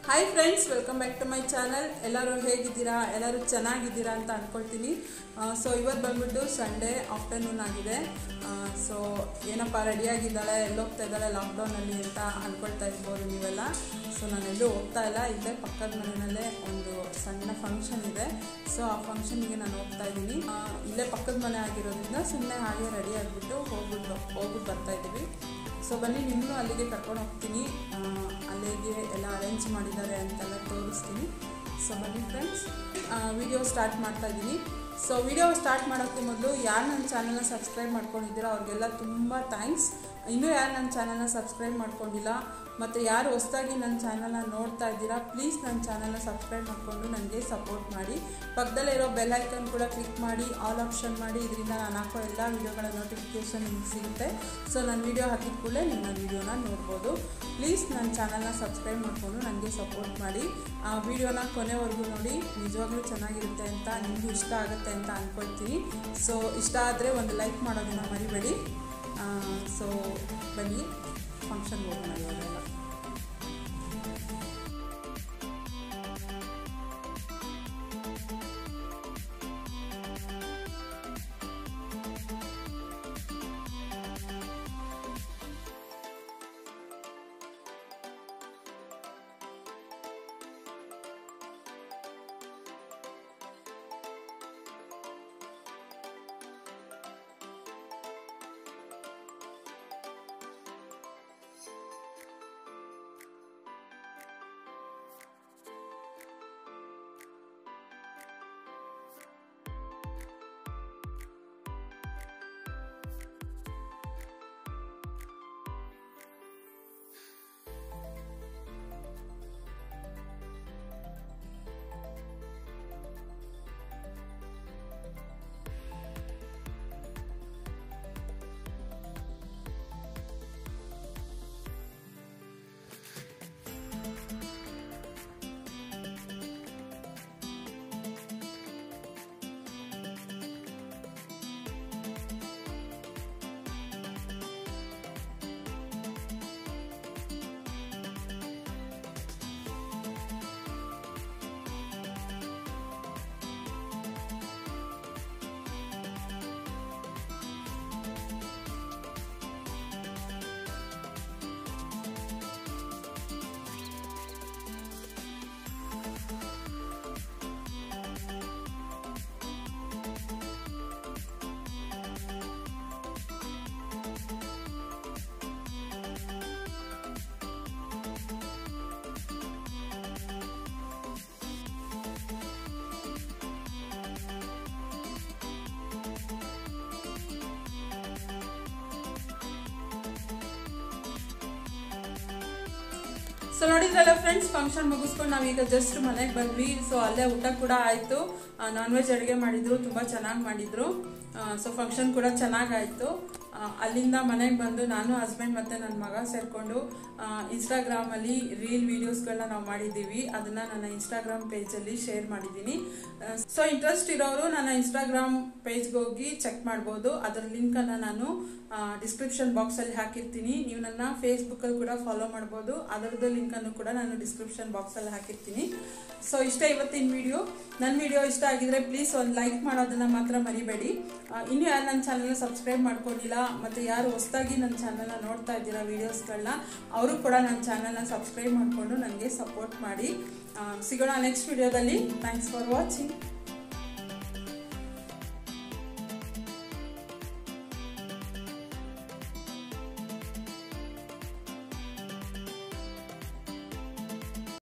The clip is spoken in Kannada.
hi friends welcome back to my channel ಎಲ್ಲರೂ ಹೇಗಿದ್ದೀರಾ ಎಲ್ಲರೂ ಚೆನ್ನಾಗಿದ್ದೀರಾ ಅಂತ ಅಂದ್ಕೊಳ್ತೀನಿ ಸೊ ಇವತ್ತು ಬಂದ್ಬಿಟ್ಟು ಸಂಡೇ ಆಫ್ಟರ್ನೂನ್ ಆಗಿದೆ ಸೊ ಏನಪ್ಪ ರೆಡಿಯಾಗಿದ್ದಾಳೆ ಎಲ್ಲೋಗ್ತಾ ಇದ್ದಾಳೆ ಲಾಕ್ಡೌನಲ್ಲಿ ಅಂತ ಅಂದ್ಕೊಳ್ತಾ ಇರ್ಬೋದು ನೀವೆಲ್ಲ ಸೊ ನಾನು ಎಲ್ಲೂ ಹೋಗ್ತಾ ಇಲ್ಲ ಇಲ್ಲೇ ಪಕ್ಕದ ಮನೆಯಲ್ಲೇ ಒಂದು ಸಣ್ಣ ಫಂಕ್ಷನ್ ಇದೆ ಸೊ ಆ ಫಂಕ್ಷನ್ಗೆ ನಾನು ಹೋಗ್ತಾ ಇದ್ದೀನಿ ಆ, ಇಲ್ಲೇ ಪಕ್ಕದ ಮನೆ ಆಗಿರೋದ್ರಿಂದ ಸುಮ್ಮನೆ ಹಾಗೆ ರೆಡಿ ಆಗಿಬಿಟ್ಟು ಹೋಗ್ಬಿಟ್ಟು ಹೋಗ್ಬಿಟ್ಟು ಬರ್ತಾ ಇದ್ದೀವಿ ಸೊ ಬನ್ನಿ ನಿಮ್ಮನ್ನು ಅಲ್ಲಿಗೆ ಕರ್ಕೊಂಡು ಹೋಗ್ತೀನಿ ಆ, ಅಲ್ಲಿಗೆ ಎಲ್ಲ ಅರೇಂಜ್ ಮಾಡಿದ್ದಾರೆ ಅಂತೆಲ್ಲ ತೋರಿಸ್ತೀನಿ ಸೊ ಬನ್ನಿ ಫ್ರೆಂಡ್ಸ್ ವಿಡಿಯೋ ಸ್ಟಾರ್ಟ್ ಮಾಡ್ತಾ ಇದ್ದೀನಿ ಸೊ ವಿಡಿಯೋ ಸ್ಟಾರ್ಟ್ ಮಾಡೋಕ್ಕೆ ಮೊದಲು ಯಾರು ನನ್ನ ಚಾನಲ್ನ ಸಬ್ಸ್ಕ್ರೈಬ್ ಮಾಡ್ಕೊಂಡಿದ್ದೀರೋ ಅವ್ರಿಗೆಲ್ಲ ತುಂಬ ಥ್ಯಾಂಕ್ಸ್ ಇನ್ನೂ ಯಾರು ನನ್ನ ಚಾನಲ್ನ ಸಬ್ಸ್ಕ್ರೈಬ್ ಮಾಡ್ಕೊಂಡಿಲ್ಲ ಮತ್ತು ಯಾರು ಹೊಸದಾಗಿ ನನ್ನ ಚಾನಲ್ನ ನೋಡ್ತಾ ಇದ್ದೀರಾ ಪ್ಲೀಸ್ ನನ್ನ ಚಾನಲ್ನ ಸಬ್ಸ್ಕ್ರೈಬ್ ಮಾಡಿಕೊಂಡು ನನಗೆ ಸಪೋರ್ಟ್ ಮಾಡಿ ಪಕ್ಕದಲ್ಲಿರೋ ಬೆಲ್ ಐಕನ್ ಕೂಡ ಕ್ಲಿಕ್ ಮಾಡಿ ಆಲ್ ಆಪ್ಷನ್ ಮಾಡಿ ಇದರಿಂದ ನಾನು ಹಾಕೋ ಎಲ್ಲ ವೀಡಿಯೋಗಳ ನೋಟಿಫಿಕೇಷನ್ ನಿಮ್ಗೆ ಸಿಗುತ್ತೆ ಸೊ ನಾನು ವೀಡಿಯೋ ಹಾಕಿದ ಕೂಡಲೇ ನೀವು ನನ್ನ ವೀಡಿಯೋನ ನೋಡ್ಬೋದು ಪ್ಲೀಸ್ ನನ್ನ ಚಾನಲ್ನ ಸಬ್ಸ್ಕ್ರೈಬ್ ಮಾಡಿಕೊಂಡು ನನಗೆ ಸಪೋರ್ಟ್ ಮಾಡಿ ಆ ವಿಡಿಯೋನ ಕೊನೆವರೆಗೂ ನೋಡಿ ನಿಜವಾಗ್ಲೂ ಚೆನ್ನಾಗಿರುತ್ತೆ ಅಂತ ನಿಮಗೂ ಇಷ್ಟ ಆಗುತ್ತೆ ಅಂತ ಅಂದ್ಕೊಳ್ತೀನಿ ಸೊ ಇಷ್ಟ ಆದರೆ ಒಂದು ಲೈಕ್ ಮಾಡೋದನ್ನ ಮರಿಬೇಡಿ ಸೊ ಬನ್ನಿ ಫಂಕ್ಷನ್ಗೆ ಹೋಗೋಣ ಇವಾಗೆಲ್ಲ ಸೊ ನೋಡಿದ್ರಲ್ಲ ಫ್ರೆಂಡ್ಸ್ ಫಂಕ್ಷನ್ ಮುಗಿಸ್ಕೊಂಡು ನಾವೀಗ ಜಸ್ಟ್ ಮನೆಗೆ ಬಂದ್ವಿ ಸೊ ಅಲ್ಲೇ ಊಟ ಕೂಡ ಆಯಿತು ನಾನ್ ವೆಜ್ ಅಡುಗೆ ಮಾಡಿದ್ರು ತುಂಬ ಚೆನ್ನಾಗಿ ಮಾಡಿದ್ರು ಸೊ ಫಂಕ್ಷನ್ ಕೂಡ ಚೆನ್ನಾಗಾಯಿತು ಅಲ್ಲಿಂದ ಮನೆಗೆ ಬಂದು ನಾನು ಹಸ್ಬೆಂಡ್ ಮತ್ತು ನನ್ನ ಮಗ ಸೇರಿಕೊಂಡು ಇನ್ಸ್ಟಾಗ್ರಾಮಲ್ಲಿ ರೀಲ್ ವೀಡಿಯೋಸ್ಗಳನ್ನ ನಾವು ಮಾಡಿದ್ದೀವಿ ಅದನ್ನು ನನ್ನ ಇನ್ಸ್ಟಾಗ್ರಾಮ್ ಪೇಜಲ್ಲಿ ಶೇರ್ ಮಾಡಿದ್ದೀನಿ ಸೊ ಇಂಟ್ರೆಸ್ಟ್ ಇರೋರು ನನ್ನ ಇನ್ಸ್ಟಾಗ್ರಾಮ್ ಪೇಜ್ಗೆ ಹೋಗಿ ಚೆಕ್ ಮಾಡ್ಬೋದು ಅದರ ಲಿಂಕನ್ನು ನಾನು ಡಿಸ್ಕ್ರಿಪ್ಷನ್ ಬಾಕ್ಸಲ್ಲಿ ಹಾಕಿರ್ತೀನಿ ನೀವು ನನ್ನ ಫೇಸ್ಬುಕ್ಕಲ್ಲಿ ಕೂಡ ಫಾಲೋ ಮಾಡ್ಬೋದು ಅದರದ್ದು ಲಿಂಕನ್ನು ಕೂಡ ನಾನು ಡಿಸ್ಕ್ರಿಪ್ಷನ್ ಬಾಕ್ಸಲ್ಲಿ ಹಾಕಿರ್ತೀನಿ ಸೊ ಇಷ್ಟ ಇವತ್ತಿನ ವಿಡಿಯೋ ನನ್ನ ವಿಡಿಯೋ ಇಷ್ಟ ಆಗಿದ್ರೆ ಪ್ಲೀಸ್ ಒಂದು ಲೈಕ್ ಮಾಡೋದನ್ನ ಮಾತ್ರ ಮರಿಬೇಡಿ ಆ, ಇನ್ನೂ ಯಾರು ನನ್ನ ಚಾನಲ್ನ ಸಬ್ಸ್ಕ್ರೈಬ್ ಮಾಡ್ಕೊಂಡಿಲ್ಲ ಮತ್ತು ಯಾರು ಹೊಸದಾಗಿ ನನ್ನ ಚಾನಲ್ನ ನೋಡ್ತಾ ಇದ್ದೀರಾ ವೀಡಿಯೋಸ್ಗಳನ್ನ ಅವರು ಕೂಡ ನನ್ನ ಚಾನಲ್ನ ಸಬ್ಸ್ಕ್ರೈಬ್ ಮಾಡಿಕೊಂಡು ನನಗೆ ಸಪೋರ್ಟ್ ಮಾಡಿ ಆ, ಸಿಗೋಣ ನೆಕ್ಸ್ಟ್ ವಿಡಿಯೋದಲ್ಲಿ ಥ್ಯಾಂಕ್ಸ್ ಫಾರ್ ವಾಚಿಂಗ್